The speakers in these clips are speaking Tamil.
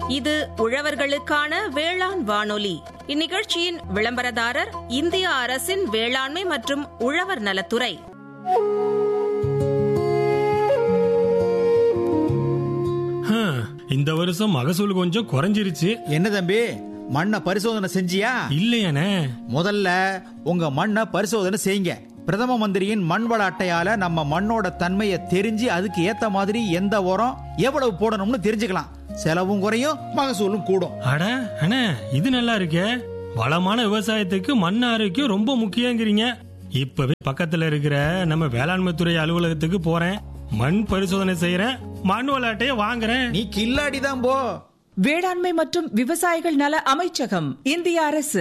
இது உழவர்களுக்கான வேளாண் வானொலி இந்நிகழ்ச்சியின் விளம்பரதாரர் இந்திய அரசின் வேளாண்மை மற்றும் உழவர் நலத்துறை ஹம், இந்த வருஷம் மகசூல் கொஞ்சம் குறைஞ்சிருச்சு என்ன தம்பி மண்ணை பரிசோதனை செஞ்சியா இல்லையானே முதல்ல உங்க மண்ணை பரிசோதனை செய்யுங்க பிரதம மந்திரியின் மண் வள அட்டையால நம்ம மண்ணோட தன்மையை தெரிஞ்சு அதுக்கு ஏத்த மாதிரி எந்த உரம் எவ்வளவு போடணும்னு தெரிஞ்சுக்கலாம் செலவும் குறையும் மகசூலும் கூடும் அட அண்ணே இது நல்லா இருக்கே வளமான விவசாயத்துக்கு மண் ஆரோக்கியம் ரொம்ப முக்கியங்கிறீங்க இப்பவே பக்கத்துல இருக்கிற நம்ம வேளாண்மை துறை அலுவலகத்துக்கு போறேன் மண் பரிசோதனை செய்யறேன் மண் விளையாட்டைய வாங்குறேன் நீ கில்லாடி தான் போ வேளாண்மை மற்றும் விவசாயிகள் நல அமைச்சகம் இந்திய அரசு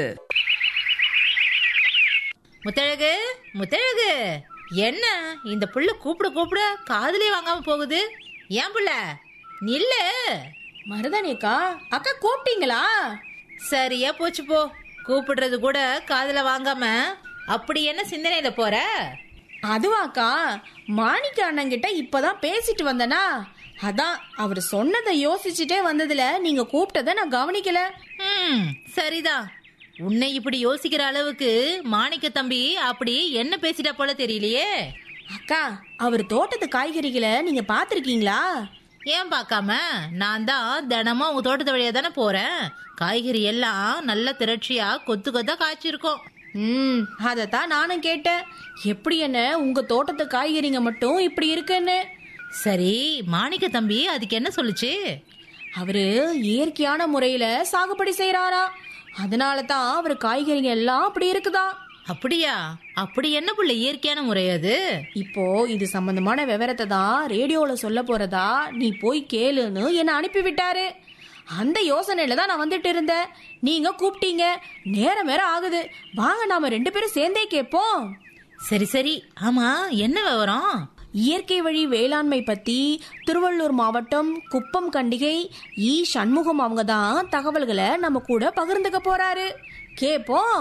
முத்தழகு முத்தழகு என்ன இந்த புள்ள கூப்பிட கூப்பிட காதுலயே வாங்காம போகுது ஏன் புள்ள நில்லு மருதானிக்கா அக்கா கூப்பிட்டீங்களா சரியா போச்சு போ கூப்பிடுறது கூட காதுல வாங்காம அப்படி என்ன சிந்தனையில போற அதுவாக்கா மாணிக்க அண்ணன் கிட்ட இப்பதான் பேசிட்டு வந்தனா அதான் அவர் சொன்னதை யோசிச்சுட்டே வந்ததுல நீங்க கூப்பிட்டதை நான் கவனிக்கல ம் சரிதான் உன்னை இப்படி யோசிக்கிற அளவுக்கு மாணிக்க தம்பி அப்படி என்ன பேசிட்டா போல தெரியலையே அக்கா அவர் தோட்டத்து காய்கறிகளை நீங்க பாத்திருக்கீங்களா ஏன் பார்க்காம நான் தான் தினமும் உங்க தோட்டத்து வழியா தானே போறேன் காய்கறி எல்லாம் நல்ல திரட்சியா கொத்து கொத்தா காய்ச்சிருக்கோம் ம் அதத்தான் நானும் கேட்டேன் எப்படி என்ன உங்க தோட்டத்து காய்கறிங்க மட்டும் இப்படி இருக்குன்னு சரி மாணிக்க தம்பி அதுக்கு என்ன சொல்லுச்சு அவரு இயற்கையான முறையில சாகுபடி செய்யறாரா அதனால தான் அவர் காய்கறிங்க எல்லாம் அப்படி இருக்குதா அப்படியா அப்படி என்ன புள்ள இயற்கையான முறை அது இப்போ இது சம்பந்தமான விவரத்தை தான் ரேடியோல சொல்ல போறதா நீ போய் கேளுன்னு என்ன அனுப்பி விட்டாரு அந்த யோசனையில தான் நான் வந்துட்டு இருந்தேன் நீங்க கூப்பிட்டீங்க நேரம் வேற ஆகுது வாங்க நாம ரெண்டு பேரும் சேர்ந்தே கேட்போம் சரி சரி ஆமா என்ன விவரம் இயற்கை வழி வேளாண்மை பத்தி திருவள்ளூர் மாவட்டம் குப்பம் கண்டிகை இ சண்முகம் அவங்க தான் தகவல்களை நம்ம கூட பகிர்ந்துக்க போறாரு கேப்போம்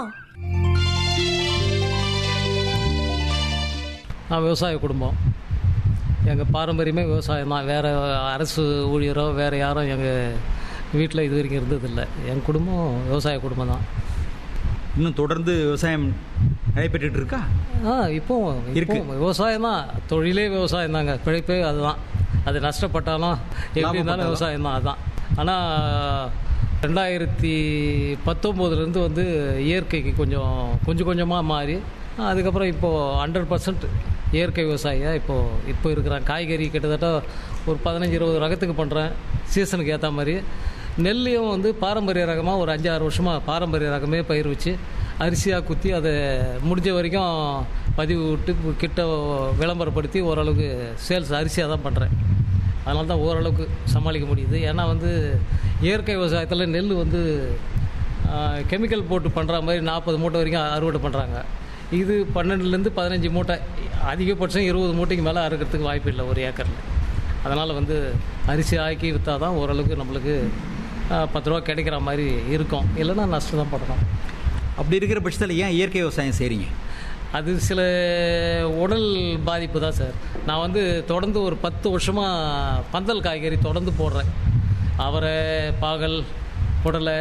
நான் விவசாய குடும்பம் எங்கள் பாரம்பரியமே விவசாயம் தான் வேறு அரசு ஊழியரோ வேறு யாரும் எங்கள் வீட்டில் இது வரைக்கும் இருந்ததில்லை என் குடும்பம் விவசாய குடும்பம் தான் இன்னும் தொடர்ந்து விவசாயம் நடைபெற்றுட்டு இருக்கா ஆ இப்போ இருக்கு. இப்போ விவசாயம் தான் தொழிலே விவசாயம் தாங்க பிழைப்பே அதுதான் அது நஷ்டப்பட்டாலும் எப்படி இருந்தாலும் விவசாயம் தான் அதான் ஆனால் ரெண்டாயிரத்தி பத்தொம்போதுலேருந்து வந்து இயற்கைக்கு கொஞ்சம் கொஞ்சம் கொஞ்சமாக மாறி அதுக்கப்புறம் இப்போது ஹண்ட்ரட் பர்சன்ட் இயற்கை விவசாயியாக இப்போது இப்போ இருக்கிறேன் காய்கறி கிட்டத்தட்ட ஒரு பதினஞ்சு இருபது ரகத்துக்கு பண்ணுறேன் சீசனுக்கு ஏற்ற மாதிரி நெல்லையும் வந்து பாரம்பரிய ரகமாக ஒரு அஞ்சாறு வருஷமாக பாரம்பரிய ரகமே பயிர் வச்சு அரிசியாக குத்தி அதை முடிஞ்ச வரைக்கும் பதிவு விட்டு கிட்ட விளம்பரப்படுத்தி ஓரளவுக்கு சேல்ஸ் அரிசியாக தான் பண்ணுறேன் அதனால தான் ஓரளவுக்கு சமாளிக்க முடியுது ஏன்னா வந்து இயற்கை விவசாயத்தில் நெல் வந்து கெமிக்கல் போட்டு பண்ணுற மாதிரி நாற்பது மூட்டை வரைக்கும் அறுவடை பண்ணுறாங்க இது பன்னெண்டுலேருந்து பதினஞ்சு மூட்டை அதிகபட்சம் இருபது மூட்டைக்கு மேலே அறுக்கிறதுக்கு வாய்ப்பு இல்லை ஒரு ஏக்கரில் அதனால் வந்து அரிசி ஆக்கி விற்றா தான் ஓரளவுக்கு நம்மளுக்கு ஆ, பத்து ரூபா கிடைக்கிற மாதிரி இருக்கும் இல்லைன்னா நஷ்டம் தான் படணும் அப்படி இருக்கிற பட்சத்தில் ஏன் இயற்கை விவசாயம் செய்றீங்க அது சில உடல் பாதிப்பு தான் சார் நான் வந்து தொடர்ந்து ஒரு பத்து வருஷமாக பந்தல் காய்கறி தொடர்ந்து போடுறேன் அவரை பாகல் புடலை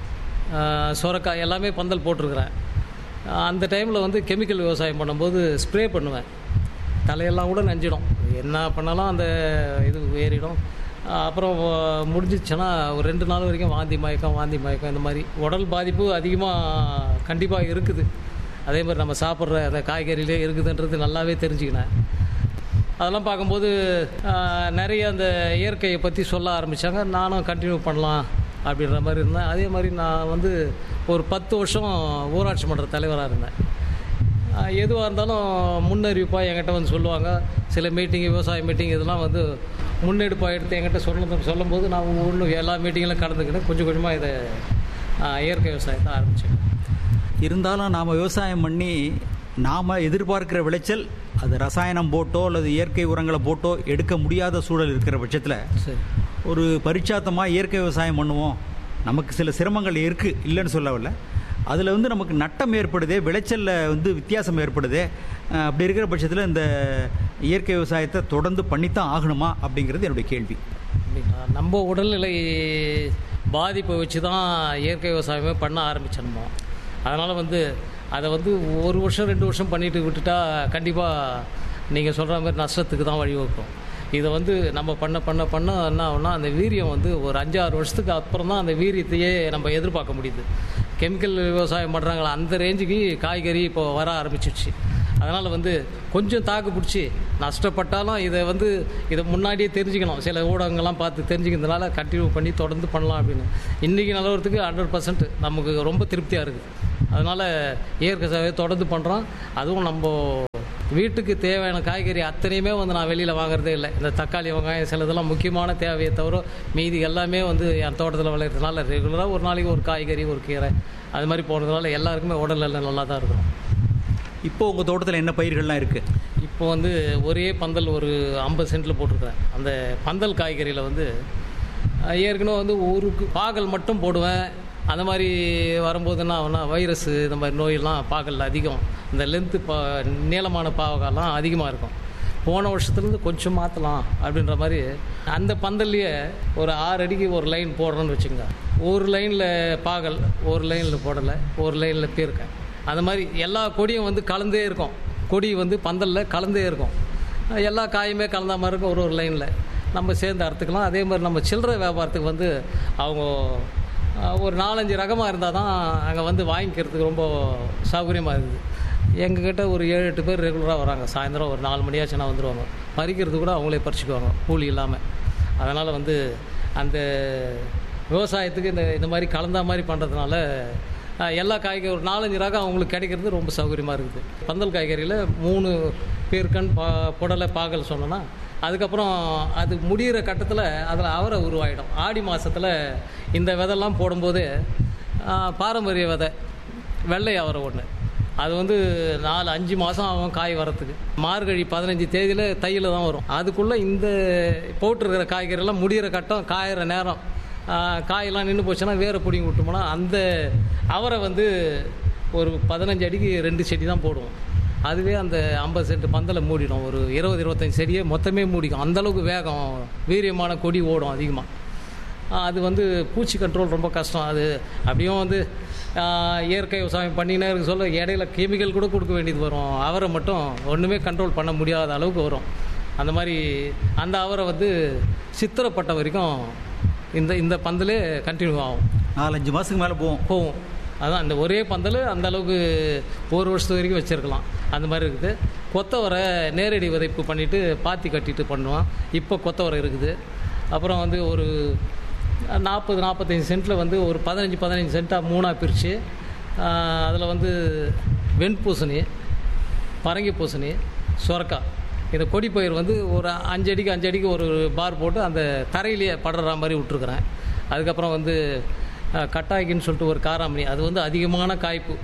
ஆஹ், சொரக்காய் எல்லாமே பந்தல் போட்டிருக்கிறேன் அந்த டைமில் வந்து கெமிக்கல் விவசாயம் பண்ணும்போது ஸ்ப்ரே பண்ணுவேன் தலையெல்லாம் கூட நஞ்சிடும் என்ன பண்ணாலும் அந்த இது ஏறிடும் ஆஹ், அப்புறம் முடிஞ்சிச்சுன்னா ஒரு ரெண்டு நாள் வரைக்கும் வாந்தி மயக்கம் வாந்தி மயக்கம் இந்த மாதிரி உடல் பாதிப்பு அதிகமாக கண்டிப்பாக இருக்குது அதே மாதிரி நம்ம சாப்பிட்ற அந்த காய்கறியிலே இருக்குதுன்றது நல்லாவே தெரிஞ்சுக்கினேன் அதெல்லாம் பார்க்கும்போது ஆஹ், நிறைய அந்த இயற்கையை பற்றி சொல்ல ஆரம்பித்தாங்க நானும் கண்டினியூ பண்ணலாம் அப்படின்ற மாதிரி இருந்தேன் அதே மாதிரி நான் வந்து ஒரு பத்து வருஷம் ஊராட்சி மன்ற தலைவராக இருந்தேன் ஆஹ், எதுவாக இருந்தாலும் முன்னறிவிப்பாக என்கிட்ட வந்து சொல்லுவாங்க சில மீட்டிங் விவசாய மீட்டிங் இதெல்லாம் வந்து முன்னெடுப்பாக எடுத்து என்கிட்ட சொல்ல சொல்லும்போது நான் ஒன்று எல்லா மீட்டிங்கிலும் கலந்துக்கிட்டு கொஞ்சம் கொஞ்சமாக இதை ஆஹ், இயற்கை விவசாயத்தை ஆரம்பித்தேன் இருந்தாலும் நாம் விவசாயம் பண்ணி நாம் எதிர்பார்க்கிற விளைச்சல் அது ரசாயனம் போட்டோ அல்லது இயற்கை உரங்களை போட்டோ எடுக்க முடியாத சூழல் இருக்கிற பட்சத்தில் சரி ஒரு பரிச்சாத்தமாக இயற்கை விவசாயம் பண்ணுவோம் நமக்கு சில சிரமங்கள் இருக்குது இல்லைன்னு சொல்லவில்ல அதில் வந்து நமக்கு நட்டம் ஏற்படுதே விளைச்சலில் வந்து வித்தியாசம் ஏற்படுதே அஹ் அப்படி இருக்கிற பட்சத்தில் இந்த இயற்கை விவசாயத்தை தொடர்ந்து பண்ணித்தான் ஆகணுமா அப்படிங்கிறது என்னுடைய கேள்வி அப்படிங்களா நம்ம நம்ம உடல்நிலை பாதிப்பை வச்சு தான் இயற்கை விவசாயமே பண்ண ஆரம்பிச்சிடணும் அதனால் வந்து அதை வந்து ஒரு வருஷம் ரெண்டு வருஷம் பண்ணிட்டு விட்டுட்டா கண்டிப்பாக நீங்கள் சொல்கிற மாதிரி நஷ்டத்துக்கு தான் வழிவகுக்கும் இதை வந்து நம்ம பண்ண பண்ண பண்ண என்ன ஆகும்னா அந்த வீரியம் வந்து ஒரு அஞ்சாறு வருஷத்துக்கு அப்புறம் தான் அந்த வீரியத்தையே நம்ம எதிர்பார்க்க முடியுது கெமிக்கல் விவசாயம் பண்ணுறாங்களா அந்த ரேஞ்சுக்கு காய்கறி இப்போ வர ஆரம்பிச்சிடுச்சு அதனால் வந்து கொஞ்சம் தாக்கு பிடிச்சி நஷ்டப்பட்டாலும் இதை வந்து இதை முன்னாடியே தெரிஞ்சுக்கணும் சில ஊடகங்கள்லாம் பார்த்து தெரிஞ்சுக்கிறதுனால கண்டினியூ பண்ணி தொடர்ந்து பண்ணலாம் அப்படின்னு இன்றைக்கி நிலவரத்துக்கு ஹண்ட்ரட் பர்சன்ட் நமக்கு ரொம்ப திருப்தியாக இருக்குது அதனால் இயற்கை சேவையை தொடர்ந்து பண்ணுறோம் அதுவும் நம்ம வீட்டுக்கு தேவையான காய்கறி அத்தனையுமே வந்து நான் வெளியில் வாங்குறதே இல்லை இந்த தக்காளி வெங்காயம் சில இதெல்லாம் முக்கியமான தேவையை தவிர மீதி எல்லாமே வந்து என் தோட்டத்தில் விளையிறதுனால ரெகுலராக ஒரு நாளைக்கு ஒரு காய்கறி ஒரு கீரை அது மாதிரி போடுறதுனால எல்லாருக்குமே உடல் எல்லாம் நல்லா தான் இருக்கும் இப்போ உங்கள் தோட்டத்தில் என்ன பயிர்கள்லாம் இருக்குது இப்போ வந்து ஒரே பந்தல் ஒரு ஐம்பது சென்ட்டில் போட்டிருக்கிறேன் அந்த பந்தல் காய்கறியில் வந்து அஹ், ஏற்கனவே வந்து ஒரு கு- பாகல் மட்டும் போடுவேன் அந்த மாதிரி வரும்போது என்ன ஆகும்னா வைரஸ் இந்த மாதிரி நோயெல்லாம் பாகலில் அதிகம் இந்த லென்த்து பா நீளமான பாவகாலாம் அதிகமாக இருக்கும் போன வருஷத்துலேருந்து கொஞ்சம் மாற்றலாம் அப்படின்ற மாதிரி அந்த பந்தல்லையே ஒரு ஆறு அடிக்கு ஒரு லைன் போடுறோன்னு வச்சுங்க ஒரு லைனில் பாகல் ஒரு லைனில் போடலை ஒரு லைனில் பீர்க்கேன் அந்த மாதிரி எல்லா கொடியும் வந்து கலந்தே இருக்கும் கொடி வந்து பந்தலில் கலந்தே இருக்கும் எல்லா காயுமே கலந்த மாதிரி இருக்கும் ஒரு ஒரு லைனில் நம்ம சேர்ந்து அறுத்துக்கலாம் அதே மாதிரி நம்ம சில்லறை வியாபாரத்துக்கு வந்து அவங்க அஹ், ஒரு நாலஞ்சு ரகமாக இருந்தால் தான் அங்கே வந்து வாங்கிக்கிறதுக்கு ரொம்ப சௌகரியமாக இருக்குது எங்ககிட்ட ஒரு ஏழு எட்டு பேர் ரெகுலராக வராங்க சாயந்தரம் ஒரு நாலு மணியாச்சுன்னா வந்துடுவாங்க பறிக்கிறது கூட அவங்களே பறிச்சுக்குவாங்க கூலி இல்லாமல் அதனால் வந்து அந்த விவசாயத்துக்கு இந்த இந்த மாதிரி கலந்த மாதிரி பண்ணுறதுனால அஹ், எல்லா காய்கறி ஒரு நாலஞ்சு ரகம் அவங்களுக்கு கிடைக்கிறது ரொம்ப சௌகரியமாக இருக்குது பந்தல் காய்கறியில் மூணு பேர்கண் பா புடலை பாகல் சொன்னோன்னா அதுக்கப்புறம் அது முடிகிற கட்டத்தில் அதில் அவரை உருவாயிடும் ஆடி மாதத்தில் இந்த விதைலாம் போடும்போது அஹ், பாரம்பரிய விதை வெள்ளை அவரை ஒன்று அது வந்து நாலு அஞ்சு மாதம் ஆகும் காய் வரத்துக்கு மார்கழி பதினஞ்சு தேதியில் தையில் தான் வரும் அதுக்குள்ளே இந்த போட்டிருக்கிற காய்கறியெல்லாம் முடிகிற கட்டம் காயிற நேரம் ஆ, காயெல்லாம் நின்று போச்சுன்னா வேற பிடிங்கி விட்டோம்னா அந்த அவரை வந்து ஒரு பதினஞ்சு அடிக்கு ரெண்டு செடி தான் போடுவோம் அதுவே அந்த ஐம்பது சென்ட் பந்தலை மூடிடும் ஒரு இருபது இருபத்தஞ்சி செடியை மொத்தமே மூடிக்கும் அந்தளவுக்கு வேகம் வீரியமான கொடி ஓடும் அதிகமாக ஆஹ் அது வந்து பூச்சி கண்ட்ரோல் ரொம்ப கஷ்டம் அது அப்படியும் வந்து ஆஹ் இயற்கை விவசாயம் பண்ணினே இருக்க சொல்ல இடையில கெமிக்கல் கூட கொடுக்க வேண்டியது வரும் அவரை மட்டும் ஒன்றுமே கண்ட்ரோல் பண்ண முடியாத அளவுக்கு வரும் அந்த மாதிரி அந்த அவரை வந்து சித்திரப்பட்ட வரைக்கும் இந்த இந்த பந்தலே கண்டினியூ ஆகும் நாலஞ்சு மாதத்துக்கு மேலே போவோம் போகும் அதான் இந்த ஒரே பந்தல் அந்த அளவுக்கு ஒரு வருஷத்து வரைக்கும் வச்சுருக்கலாம் அந்த மாதிரி இருக்குது கொத்தவரை நேரடி விதைப்பு பண்ணிவிட்டு பாத்தி கட்டிட்டு பண்ணுவோம் இப்போ கொத்தவரை இருக்குது அப்புறம் வந்து ஒரு நாற்பது நாற்பத்தஞ்சு சென்ட்டில் வந்து ஒரு பதினஞ்சு பதினஞ்சு சென்ட்டாக மூணாக பிரித்து அதில் வந்து வெண்பூசணி பரங்கி பூசணி சுரக்காய் இந்த கொடி பயிர் வந்து ஒரு அஞ்சு அடிக்கு அஞ்சு அடிக்கு ஒரு பார் போட்டு அந்த தரையிலேயே படுற மாதிரி விட்டுருக்குறேன் அதுக்கப்புறம் வந்து அஹ், கட்டாய்க்குன்னு சொல்லிட்டு ஒரு காராமணி அது வந்து அதிகமான காய்ப்பு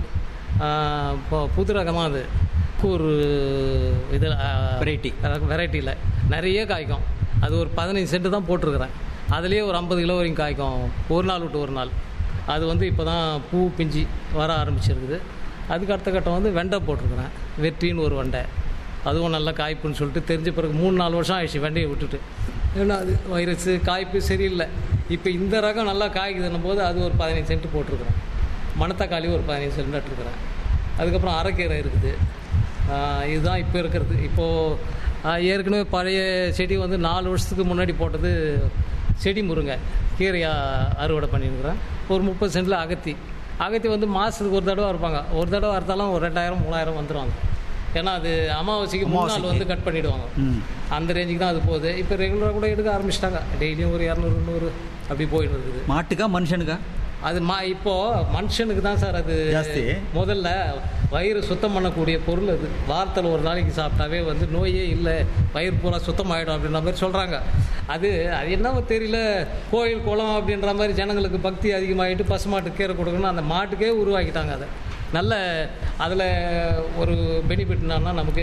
அஹ், இப்போ புது ரகமாக அது ஒரு இதில் Variety. வெரைட்டியில் நிறைய காய்க்கும் அது ஒரு பதினஞ்சு சென்ட் தான் போட்டிருக்கிறேன் அதுலேயே ஒரு ஐம்பது கிலோ வரைக்கும் காய்க்கும் ஒரு நாள் விட்டு ஒரு நாள் அது வந்து இப்போ தான் பூ பிஞ்சு வர ஆரம்பிச்சிருக்குது அதுக்கு அடுத்த கட்டம் வந்து வெண்டை போட்டிருக்கிறேன் வெற்றின்னு ஒரு வெண்டை அதுவும் நல்லா காய்ப்புன்னு சொல்லிட்டு தெரிஞ்ச பிறகு மூணு நாலு வருஷம் ஆயிடுச்சு வெண்டையை விட்டுட்டு ஏன்னா அது வைரஸு காய்ப்பு சரியில்லை இப்போ இந்த ரகம் நல்லா காய்க்குதுன்னும் போது அது ஒரு பதினஞ்சு சென்ட் போட்டிருக்கிறேன் மணத்தக்காளி ஒரு பதினஞ்சு சென்ட் நட்டுருக்கிறேன் அதுக்கப்புறம் அரைக்கீரை இருக்குது ஆஹ் இதுதான் இப்போ இருக்கிறது இப்போது ஏற்கனவே பழைய செடி வந்து நாலு வருஷத்துக்கு முன்னாடி போட்டது செடி முருங்கை கீரையாக அறுவடை பண்ணியிருக்கிறேன் ஒரு முப்பது சென்டில் அகத்தி அகத்தி வந்து மாதத்துக்கு ஒரு தடவை இருப்பாங்க ஒரு தடவை அறுத்தாலும் ஒரு ரெண்டாயிரம் மூணாயிரம் வந்துடுவாங்க ஏன்னா அது அமாவாசைக்கு முன்னாள் வந்து கட் பண்ணிவிடுவாங்க ம் அந்த ரேஞ்சுக்கு தான் அது போகுது இப்போ ரெகுலராக கூட எடுக்க ஆரம்பிச்சிட்டாங்க டெய்லியும் ஒரு இரநூறு நூறு அப்படி போயிட்டு இருக்குது மாட்டுக்கா மனுஷனுக்கா அது மா இப்போ மனுஷனுக்கு தான் சார் அது ஜாஸ்தி. முதல்ல வயிறு சுத்தம் பண்ணக்கூடிய பொருள் அது வாரத்தில் ஒரு நாளைக்கு சாப்பிட்டாவே வந்து நோயே இல்லை வயிறு பூரா சுத்தமாயிடும் அப்படின்ற மாதிரி சொல்கிறாங்க அது அது என்னவோ தெரியல கோயில் குளம் அப்படின்ற மாதிரி ஜனங்களுக்கு பக்தி அதிகமாகிட்டு பசுமாட்டு கீரை கொடுக்கணும் அந்த மாட்டுக்கே உருவாக்கிட்டாங்க அதை நல்ல அதில் ஒரு பெனிஃபிட் என்னன்னா நமக்கு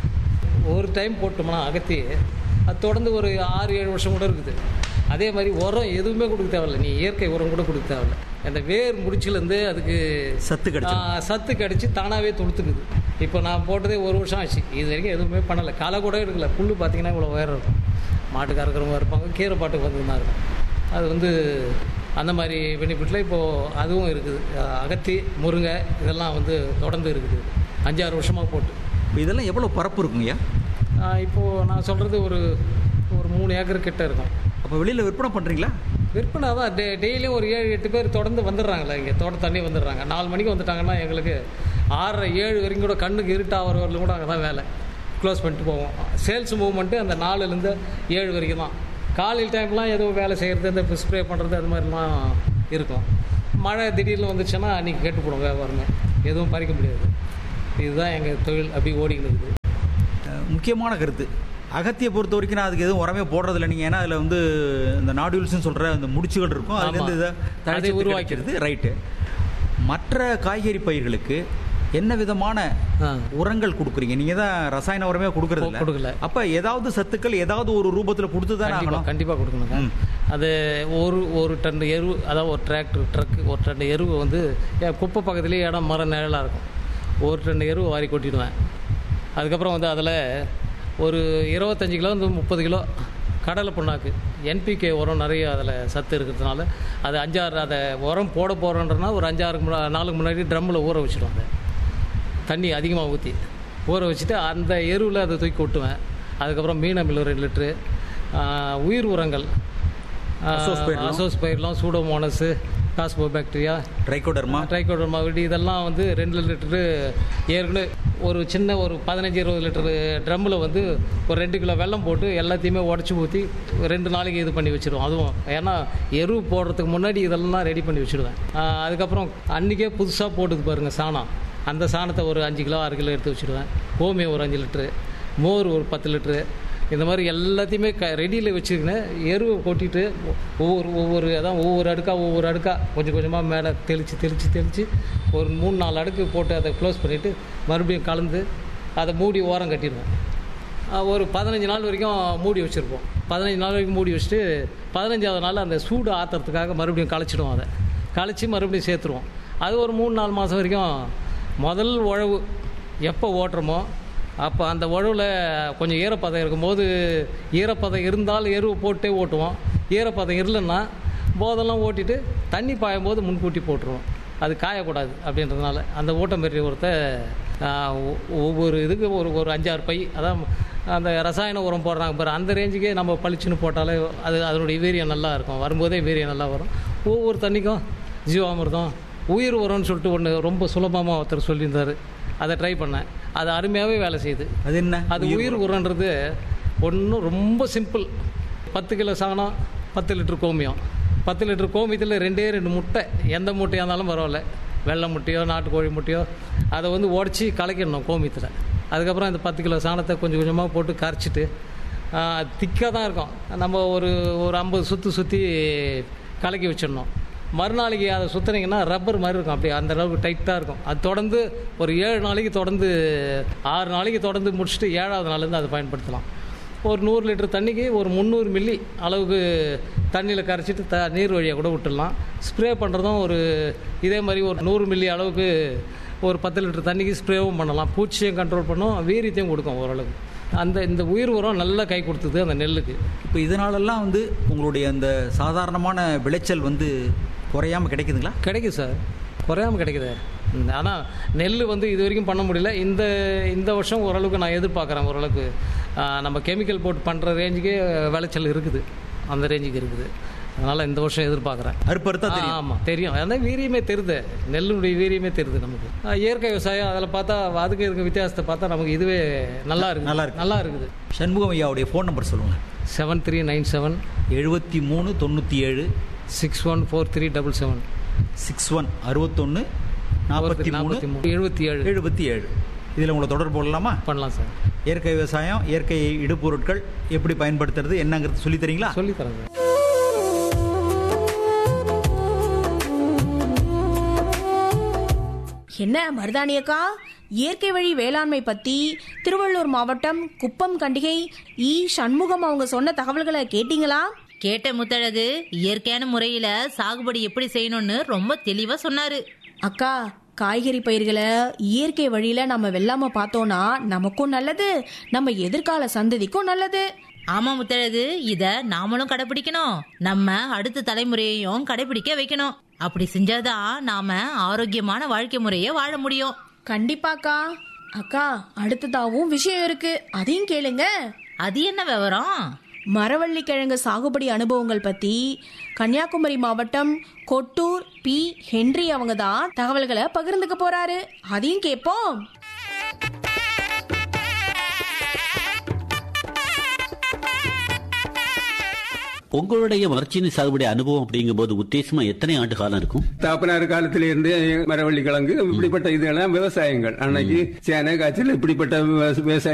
ஒரு டைம் போட்டோம்னா அகத்தி அது தொடர்ந்து ஒரு ஆறு ஏழு வருஷம் கூட இருக்குது அதே மாதிரி உரம் எதுவுமே கொடுக்க தேவையில்ல நீ இயற்கை உரம் கூட கொடுக்க தேவையில்ல அந்த வேர் முடிச்சிலேருந்து அதுக்கு சத்து கிடைச்சிடும். ஆ, சத்து கிடச்சி தானாகவே தொடுத்துக்குது இப்போ நான் போட்டதே ஒரு வருஷம் ஆச்சு இது வரைக்கும் எதுவுமே பண்ணலை களை கூட எடுக்கல புல் பார்த்தீங்கன்னா இவ்வளோ உயரம் இருக்கும் மாட்டுக்காரக்கிறவங்க இருப்பாங்க கீரை பாட்டுக்கு வந்து தான் இருக்கும் அது வந்து அந்த மாதிரி பெனிஃபிட்டில் இப்போது அதுவும் இருக்குது அஹ் அகத்தி முருங்கை இதெல்லாம் வந்து தொடர்ந்து இருக்குது அஞ்சாறு வருஷமாக போட்டு இப்போ இதெல்லாம் எவ்வளோ பரப்பு இருக்குங்கய்யா ஆஹ் இப்போது நான் சொல்கிறது ஒரு ஒரு மூணு ஏக்கர் கிட்ட இருக்கும் அப்போ வெளியில் விற்பனை பண்ணுறீங்களா விற்பனை தான் டெ டெய்லியும் ஒரு ஏழு எட்டு பேர் தொடர்ந்து வந்துடுறாங்களே இங்கே தோட்ட தண்ணி வந்துடுறாங்க நாலு மணிக்கு வந்துட்டாங்கன்னா எங்களுக்கு ஆறரை ஏழு வரைக்கும் கூட கண்ணுக்கு இருட்டாகிற வரலும் கூட அங்கே தான் வேலை க்ளோஸ் பண்ணிட்டு போவோம் சேல்ஸ் மூவ்மெண்ட்டு அந்த நாலுலேருந்து ஏழு வரைக்கும் தான் காலையில் டைம்லாம் ஏதோ வேலை செய்கிறது இந்த ஸ்ப்ரே பண்ணுறது அது மாதிரிலாம் இருக்கும் மழை திடீர்னு வந்துச்சுன்னா அன்றைக்கி கெட்டு போடும் வியாபாரமே எதுவும் பறிக்க முடியாது இதுதான் எங்கள் தொழில் அப்படி ஓடிக்கிட்டு இருக்குது அஹ் முக்கியமான கருத்து அகத்தியை பொறுத்த வரைக்கும் நான் அதுக்கு எதுவும் உரமே போடுறதில்ல நீங்கள் ஏன்னா அதில் வந்து இந்த நாடியூல்ஸ்னு சொல்கிற அந்த முடிச்சுகள் இருக்கும் அதுலேருந்து இதை அதை தழைச்சத்து உருவாக்கிறது. கிடைக்கிறது ரைட்டு மற்ற காய்கறி பயிர்களுக்கு என்ன விதமான ஆ. உரங்கள் கொடுக்குறீங்க நீங்கள் தான் ரசாயன உரமே கொடுக்கறது இல்ல கொடுக்கல. அப்போ ஏதாவது சத்துக்கள் ஏதாவது ஒரு ரூபத்தில் கொடுத்து தான் கண்டிப்பாக ஆகணும் கண்டிப்பாக கொடுக்கணுங்க அது ஒரு ஒரு டன் எரு அதாவது ஒரு டிராக்டர் ட்ரக்கு ஒரு டன் எருவு வந்து என் குப்பை பக்கத்துலேயே இடம் மரம் நிழலாக இருக்கும் ஒரு டன் எருவு வாரி கொட்டிடுவேன் அதுக்கப்புறம் வந்து அதில் ஒரு இருபத்தஞ்சி கிலோ வந்து முப்பது கிலோ கடலை புண்ணாக்கு என்பிகே உரம் நிறைய அதில் சத்து இருக்கிறதுனால அது அஞ்சாறு அதை உரம் போட போகிறோன்றனா ஒரு அஞ்சாறு முன்னா- நாளுக்கு முன்னாடி ட்ரம்மில் ஊற வச்சுடுவாங்க தண்ணி அதிகமாக ஊற்றி ஊற வச்சுட்டு அந்த எருவில் அதை தூக்கி கொட்டுவேன் அதுக்கப்புறம் மீனமில் ரெண்டு லிட்ரு ஆஹ், உயிர் உரங்கள் அசோஸ்பைர்லாம். அசோஸ் பயிரெலாம் pseudomonas phospho bacteria trichoderma trichoderma விடி இதெல்லாம் வந்து ரெண்டு லிட்டரு ஏற்கனவே ஒரு சின்ன ஒரு பதினஞ்சு இருபது லிட்டரு ட்ரம்மில் வந்து ஒரு ரெண்டு கிலோ வெல்லம் போட்டு எல்லாத்தையுமே உடச்சி ஊற்றி ரெண்டு நாளைக்கு இது பண்ணி வச்சிருவோம் அதுவும் ஏன்னா எரு போடுறதுக்கு முன்னாடி இதெல்லாம் ரெடி பண்ணி வச்சுடுவேன் ஆஹ் அதுக்கப்புறம் அன்றைக்கே புதுசாக போட்டுது பாருங்கள் சாணம் அந்த சாணத்தை ஒரு அஞ்சு கிலோ ஆறு கிலோ எடுத்து வச்சுடுவேன் கோமியம் ஒரு அஞ்சு லிட்ரு மோர் ஒரு பத்து லிட்ரு இந்த மாதிரி எல்லாத்தையுமே க ரெடியில் வச்சுக்கினேன் எருவை கொட்டிட்டு ஒவ்வொரு ஒவ்வொரு அதான் ஒவ்வொரு அடுக்காக ஒவ்வொரு அடுக்காக கொஞ்சம் கொஞ்சமாக மேலே தெளித்து தெளித்து தெளித்து ஒரு மூணு நாலு அடுக்கு போட்டு அதை க்ளோஸ் பண்ணிவிட்டு மறுபடியும் கலந்து அதை மூடி ஓரம் கட்டிடுவேன் ஆஹ் ஒரு பதினஞ்சு நாள் வரைக்கும் மூடி வச்சுருப்போம் பதினஞ்சு நாள் வரைக்கும் மூடி வச்சுட்டு பதினஞ்சாவது நாள் அந்த சூடு ஆற்றுறதுக்காக மறுபடியும் களைச்சிடுவோம் அதை களைச்சி மறுபடியும் சேர்த்துருவோம் அது ஒரு மூணு நாலு மாதம் வரைக்கும் முதல் உழவு எப்போ ஓட்டுறோமோ அப்போ அந்த உழவில் கொஞ்சம் ஈரப்பதம் இருக்கும்போது ஈரப்பதம் இருந்தால் எருவு போட்டே ஓட்டுவோம் ஈரப்பதம் இல்லைன்னா போதெல்லாம் ஓட்டிட்டு தண்ணி பாயும் போது முன்கூட்டி போட்டுருவோம் அது காயக்கூடாது அப்படின்றதுனால அந்த ஓட்டமெரி உரத்தை ஆஹ், ஒ- ஒவ்வொரு இதுக்கு ஒரு ஒரு அஞ்சாறு பை அதான் அந்த ரசாயன உரம் போடுறாங்க பாரு அந்த ரேஞ்சுக்கே நம்ம பளிச்சுன்னு போட்டாலே அது அதனுடைய வீரியம் நல்லா இருக்கும் வரும்போதே வீரியம் நல்லா வரும் ஒவ்வொரு தண்ணிக்கும் ஜீவாமிர்தம் உயிர் உரம்னு சொல்லிட்டு ஒன்று ரொம்ப சுலபமாக ஒருத்தர் சொல்லியிருந்தார் அதை ட்ரை பண்ணேன் அது அருமையாகவே வேலை செய்யுது அது என்ன அது உயிர் உரன்றது ஒன்றும் ரொம்ப சிம்பிள் பத்து கிலோ சாணம் பத்து லிட்டர் கோமியம் பத்து லிட்டர் கோமியத்தில் ரெண்டே ரெண்டு முட்டை எந்த முட்டையாக இருந்தாலும் பரவாயில்ல வெள்ளை முட்டையோ நாட்டுக்கோழி முட்டையோ அதை வந்து உடச்சி கலக்கிடணும் கோமியத்தில் அதுக்கப்புறம் இந்த பத்து கிலோ சாணத்தை கொஞ்சம் கொஞ்சமாக போட்டு கரைச்சிட்டு திக்காக தான் இருக்கும் நம்ம ஒரு ஒரு ஐம்பது சுற்றி சுற்றி கலக்கி வச்சிடணும் மறுநாளைக்கு அதை சுற்றுனீங்கன்னா ரப்பர் மாதிரி இருக்கும் அப்படியே அந்த அளவுக்கு டைட்டாக இருக்கும் அது தொடர்ந்து ஒரு ஏழு நாளைக்கு தொடர்ந்து ஆறு நாளைக்கு தொடர்ந்து முடிச்சுட்டு ஏழாவது நாள்லேருந்து அதை பயன்படுத்தலாம் ஒரு நூறு லிட்டர் தண்ணிக்கு ஒரு முந்நூறு மில்லி அளவுக்கு தண்ணியில் கரைச்சிட்டு த நீர் வழியாக கூட விட்டுடலாம் ஸ்ப்ரே பண்ணுறதும் ஒரு இதே மாதிரி ஒரு நூறு மில்லி அளவுக்கு ஒரு பத்து லிட்டர் தண்ணிக்கு ஸ்ப்ரேவும் பண்ணலாம் பூச்சியும் கண்ட்ரோல் பண்ணும் வீரியத்தையும் கொடுக்கும் ஓரளவுக்கு அந்த இந்த உயிர் உரம் நல்லா கை கொடுத்தது அந்த நெல்லுக்கு இப்போ இதனாலெல்லாம் வந்து உங்களுடைய அந்த சாதாரணமான விளைச்சல் வந்து குறையாம கிடைக்குதுங்களா கிடைக்குது சார் குறையாம கிடைக்குது ஆனால் நெல் வந்து இது வரைக்கும் பண்ண முடியல இந்த இந்த வருஷம் ஓரளவுக்கு நான் எதிர்பார்க்குறேன் ஓரளவுக்கு ஆ, நம்ம கெமிக்கல் போட்டு பண்ணுற ரேஞ்சுக்கே விளைச்சல் இருக்குது அந்த ரேஞ்சுக்கு இருக்குது அதனால் இந்த வருஷம் எதிர்பார்க்குறேன் அறுப்பறுத்தா தெரியும் ஆமாம் தெரியும் அதான் வீரியமே தெரியுது நெல்லுடைய வீரியமே தெரியுது நமக்கு ஆ, இயற்கை விவசாயம் அதில் பார்த்தா அதுக்கு இருக்க வித்தியாசத்தை பார்த்தா நமக்கு இதுவே நல்லா இருக்கு நல்லா இருக்கு. நல்லா இருக்குது சண்முகம் ஐயாவுடைய ஃபோன் நம்பர் சொல்லுங்க செவன் த்ரீ நைன் செவன் எழுபத்தி மூணு தொண்ணூற்றி ஏழு six one four three double seven six one அறுபத்தொன்று நாற்பத்தி மூணு நாற்பத்தி மூணு எழுபத்தி ஏழு எழுபத்தி ஏழு இதில் உங்களை தொடர்பு கொள்ளலாமா பண்ணலாம் சார் இயற்கை விவசாயம் இயற்கை இடுபொருட்கள் எப்படி பயன்படுத்துறது என்னங்கிறது சொல்லித் தரீங்களா சொல்லி தரேன் சார் என்ன மருதாணியக்கா இயற்கை வழி வேளாண்மை பத்தி திருவள்ளூர் மாவட்டம் குப்பம் கண்டிகை இ சண்முகம் அவங்க சொன்ன தகவல்களை கேட்டீங்களா கேட்ட முத்தழகு இயற்கையான முறையில சாகுபடி எப்படி செய்யணும்னு ரொம்ப தெளிவா சொன்னாரு அக்கா காய்கறி பயிர்களை இயற்கை வழியில நம்ம வெல்லாம பார்த்தோம்னா நமக்கும் நல்லது நம்ம எதிர்கால சந்ததிக்கும் நல்லது ஆமா முத்தழகு இத நாமளும் கடைபிடிக்கணும் நம்ம அடுத்த தலைமுறையையும் கடைபிடிக்க வைக்கணும் அப்படி செஞ்சாதான் நாம ஆரோக்கியமான வாழ்க்கை முறைய வாழ முடியும் கண்டிப்பாக்கா அக்கா அடுத்ததாவும் விஷயம் இருக்கு அதையும் கேளுங்க அது என்ன விவரம் மரவள்ளி கிழங்கு சாகுபடி அனுபவங்கள் பத்தி கன்னியாகுமரி மாவட்டம் கொட்டூர் பி ஹென்றி அவங்க தான் தகவல்களை பகிர்ந்துக்க போறாரு அதையும் கேட்போம் உங்களுடைய மரச்சீனி சாகுபடி அனுபவம் அப்படிங்கும்போது உத்தேசமா எத்தனை ஆண்டு காலம் இருக்கும் தாப்பனார் காலத்தில இருந்து மரவள்ளி கிழங்கு இப்படிப்பட்ட இதெல்லாம் விவசாயங்கள் அன்னைக்கு சேனை காய்ச்சல் இப்படிப்பட்ட விவசாயம்